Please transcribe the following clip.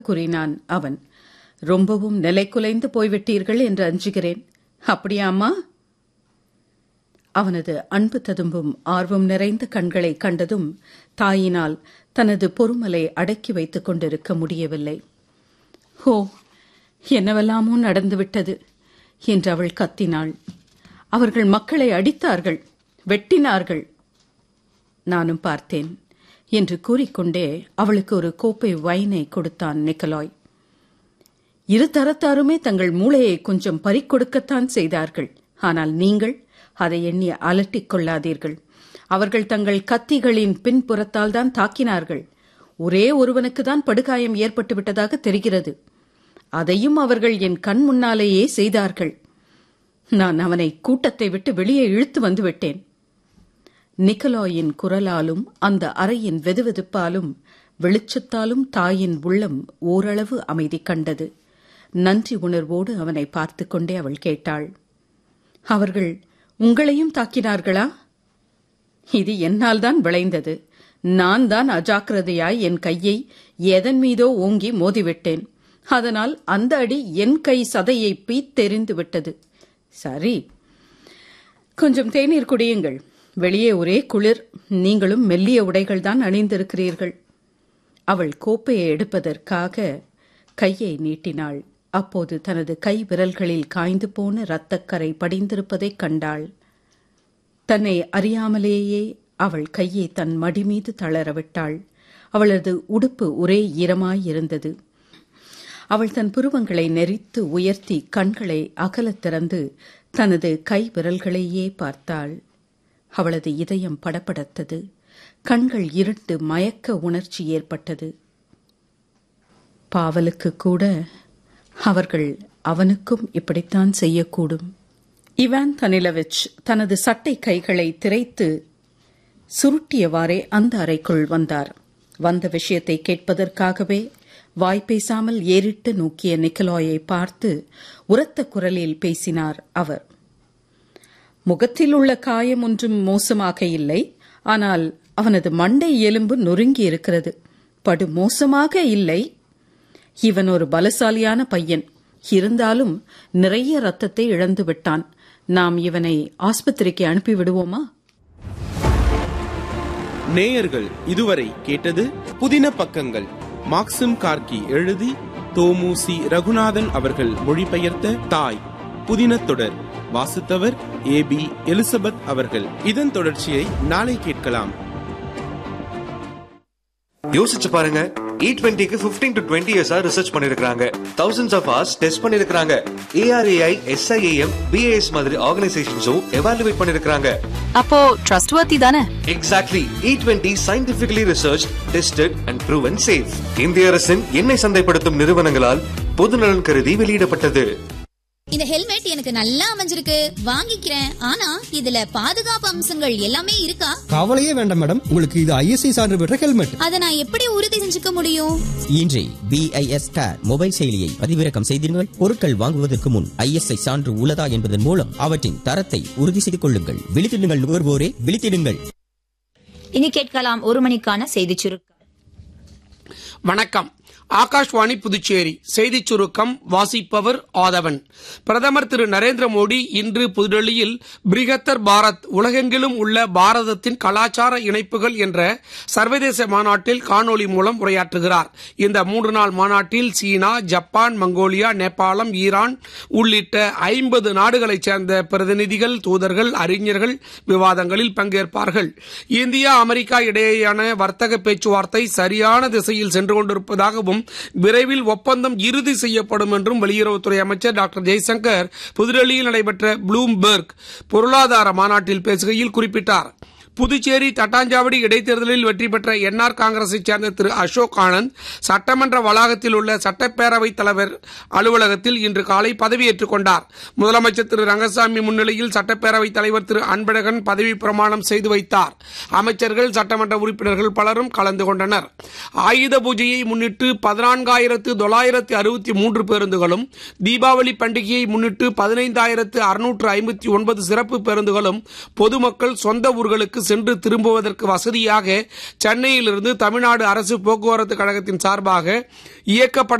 கூறினான் அவன் ரொம்பவும் நிலைக்குலைந்து போய்விட்டீர்கள் என்று அஞ்சுகிறேன் அப்படியா அம்மா அவனது அன்பு ததும்பும் ஆர்வம் நிறைந்த கண்களை கண்டதும் தாயினால் தனது பொறுமலை அடக்கி வைத்துக் கொண்டிருக்க முடியவில்லை ஓ என்னவெல்லாமோ நடந்துவிட்டது என்று அவள் கத்தினாள் அவர்கள் மக்களை அடித்தார்கள் வெட்டினார்கள் நானும் பார்த்தேன் என்று கூறிக்கொண்டே அவளுக்கு ஒரு கோப்பை வைனை கொடுத்தான் நிக்கலாய் இரு தரத்தாருமே தங்கள் மூளையை கொஞ்சம் பறிக்கொடுக்கத்தான் செய்தார்கள் ஆனால் நீங்கள் அதை எண்ணி அலட்டிக் கொள்ளாதீர்கள் அவர்கள் தங்கள் கத்திகளின் பின்புறத்தால் தான் தாக்கினார்கள் ஒரே ஒருவனுக்கு தான் படுகாயம் ஏற்பட்டு விட்டதாக தெரிகிறது அதையும் அவர்கள் என் கண் முன்னாலேயே செய்தார்கள் நான் அவனை கூட்டத்தை விட்டு வெளியே இழுத்து வந்து விட்டேன் நிக்கலாயின் குரலாலும் அந்த அறையின் வெதுவெதுப்பாலும் வெளிச்சத்தாலும் தாயின் உள்ளம் ஓரளவு அமைதி கண்டது நன்றி உணர்வோடு அவனை பார்த்து கொண்டே அவள் கேட்டாள் அவர்கள் உங்களையும் தாக்கினார்களா இது என்னால் தான் விளைந்தது நான் தான் அஜாக்கிரதையாய் என் கையை எதன் மீதோ ஓங்கி மோதிவிட்டேன் அதனால் அந்த அடி என் கை சதையை பீத்தெறிந்து விட்டது சரி கொஞ்சம் தேநீர் குடியுங்கள் வெளியே ஒரே குளிர் நீங்களும் மெல்லிய உடைகள் தான் அணிந்திருக்கிறீர்கள் அவள் கோப்பையை எடுப்பதற்காக கையை நீட்டினாள் அப்போது தனது கை விரல்களில் காய்ந்து போன இரத்தக்கரை படிந்திருப்பதைக் கண்டாள் தன்னை அறியாமலேயே அவள் கையை தன் மடி மீது தளரவிட்டாள் அவளது உடுப்பு ஒரே ஈரமாயிருந்தது அவள் தன் புருவங்களை நெறித்து உயர்த்தி கண்களை அகலத் திறந்து தனது கை விரல்களையே பார்த்தாள் அவளது இதயம் படபடத்தது கண்கள் இருட்டு மயக்க உணர்ச்சி ஏற்பட்டது பாவலுக்கு கூட அவர்கள் அவனுக்கும் இப்படித்தான் செய்யக்கூடும் இவான் தனிலவிச் தனது சட்டை கைகளை திரைத்து சுருட்டியவாறே அந்த அறைக்குள் வந்தார் வந்த விஷயத்தை கேட்பதற்காகவே வாய் பேசாமல் ஏறிட்டு நோக்கிய நிக்கலாயை பார்த்து உரத்த குரலில் பேசினார் அவர் முகத்தில் உள்ள காயம் ஒன்றும் மோசமாக இல்லை ஆனால் அவனது மண்டை எலும்பு நொறுங்கி இருக்கிறது படு மோசமாக இல்லை இவன் ஒரு பலசாலியான பையன் இருந்தாலும் நிறைய ரத்தத்தை இழந்து விட்டான் நாம் இவனை ஆஸ்பத்திரிக்கு அனுப்பி விடுவோமா நேயர்கள் இதுவரை கேட்டது புதின பக்கங்கள் மாக்சிம் கார்கி எழுதி தோமுசி ரகுநாதன் அவர்கள் மொழிபெயர்த்த தாய் புதின தொடர் வாசித்தவர் ஏ பி எலிசபெத் அவர்கள் இதன் தொடர்ச்சியை நாளை கேட்கலாம் யோசிச்சு பாருங்க இ டுவெண்ட்டிக்கு பிப்டீன் டு டுவெண்ட்டி இயர்ஸா ரிசர்ச் பண்ணிருக்காங்க தௌசண்ட்ஸ் ஆஃப் ஹவர்ஸ் டெஸ்ட் பண்ணிருக்காங்க ஏஆர்ஏஐ எஸ்ஐஏஎம் பிஏஎஸ் மாதிரி ஆர்கனைசேஷன்ஸும் எவாலுவேட் பண்ணிருக்காங்க அப்போ ட்ரஸ்ட் வர்த்தி தானே exactly E twenty scientifically research tested and proven safe இந்திய அரசின் எண்ணெய் சந்தைப்படுத்தும் நிறுவனங்களால் பொதுநலன் கருதி வெளியிடப்பட்டது இந்த ஹெல்மெட் எனக்கு நல்லா அமைஞ்சிருக்கு வாங்கிக்கிறேன் ஆனா இதுல பாதுகாப்பு அம்சங்கள் எல்லாமே இருக்கா கவலையே வேண்டாம் மேடம் உங்களுக்கு இது ஐஎஸ்ஐ சான்று பெற்ற ஹெல்மெட் அத நான் எப்படி உறுதி செஞ்சுக்க முடியும் இன்றே பிஐஎஸ் ஸ்டார் மொபைல் செயலியை பதிவிறக்கம் செய்தீர்கள் பொருட்கள் வாங்குவதற்கு முன் ஐஎஸ்ஐ சான்று உள்ளதா என்பதன் மூலம் அவற்றின் தரத்தை உறுதி செய்து கொள்ளுங்கள் விழித்திடுங்கள் நுகர்வோரே விழித்திடுங்கள் இனி கேட்கலாம் ஒரு மணிக்கான செய்திச் சுருக்கம் வணக்கம் ஆகாஷ்வாணி புதுச்சேரி செய்திச் சுருக்கம் வாசிப்பவர் ஆதவன் பிரதமர் திரு நரேந்திர மோடி இன்று புதுடெல்லியில் பிரிகத்தர் பாரத் உலகெங்கிலும் உள்ள பாரதத்தின் கலாச்சார இணைப்புகள் என்ற சர்வதேச மாநாட்டில் காணொலி மூலம் உரையாற்றுகிறார் இந்த மூன்று நாள் மாநாட்டில் சீனா ஜப்பான் மங்கோலியா நேபாளம் ஈரான் உள்ளிட்ட ஐம்பது நாடுகளைச் சேர்ந்த பிரதிநிதிகள் தூதர்கள் அறிஞர்கள் விவாதங்களில் பங்கேற்பார்கள் இந்தியா அமெரிக்கா இடையேயான வர்த்தக பேச்சுவார்த்தை சரியான திசையில் சென்று கொண்டிருப்பதாகவும் விரைவில் ஒப்பந்தம் இறுதி செய்யப்படும் என்றும் வெளியுறவுத்துறை அமைச்சர் டாக்டர் ஜெய்சங்கர் புதுடெல்லியில் நடைபெற்ற ப்ளூம்பெர்க் பொருளாதார மாநாட்டில் பேசுகையில் குறிப்பிட்டார் புதுச்சேரி தட்டாஞ்சாவடி இடைத்தேர்தலில் வெற்றி பெற்ற என்ஆர் காங்கிரஸைச் சேர்ந்த திரு அசோக் ஆனந்த் சட்டமன்ற வளாகத்தில் உள்ள சட்டப்பேரவைத் தலைவர் அலுவலகத்தில் இன்று காலை பதவியேற்றுக் கொண்டார் முதலமைச்சர் திரு ரங்கசாமி முன்னிலையில் சட்டப்பேரவைத் தலைவர் திரு அன்பழகன் பதவி பிரமாணம் செய்து வைத்தார் அமைச்சர்கள் சட்டமன்ற உறுப்பினர்கள் பலரும் கலந்து கொண்டனர் ஆயுத பூஜையை முன்னிட்டு பதினான்காயிரத்து தொள்ளாயிரத்து அறுபத்தி மூன்று பேருந்துகளும் தீபாவளி பண்டிகையை முன்னிட்டு பதினைந்தாயிரத்து அறுநூற்று ஐம்பத்தி ஒன்பது சிறப்பு பேருந்துகளும் பொதுமக்கள் சொந்த ஊர்களுக்கு இடங்களுக்கு சென்று திரும்புவதற்கு வசதியாக சென்னையிலிருந்து தமிழ்நாடு அரசு போக்குவரத்து கழகத்தின் சார்பாக இயக்கப்பட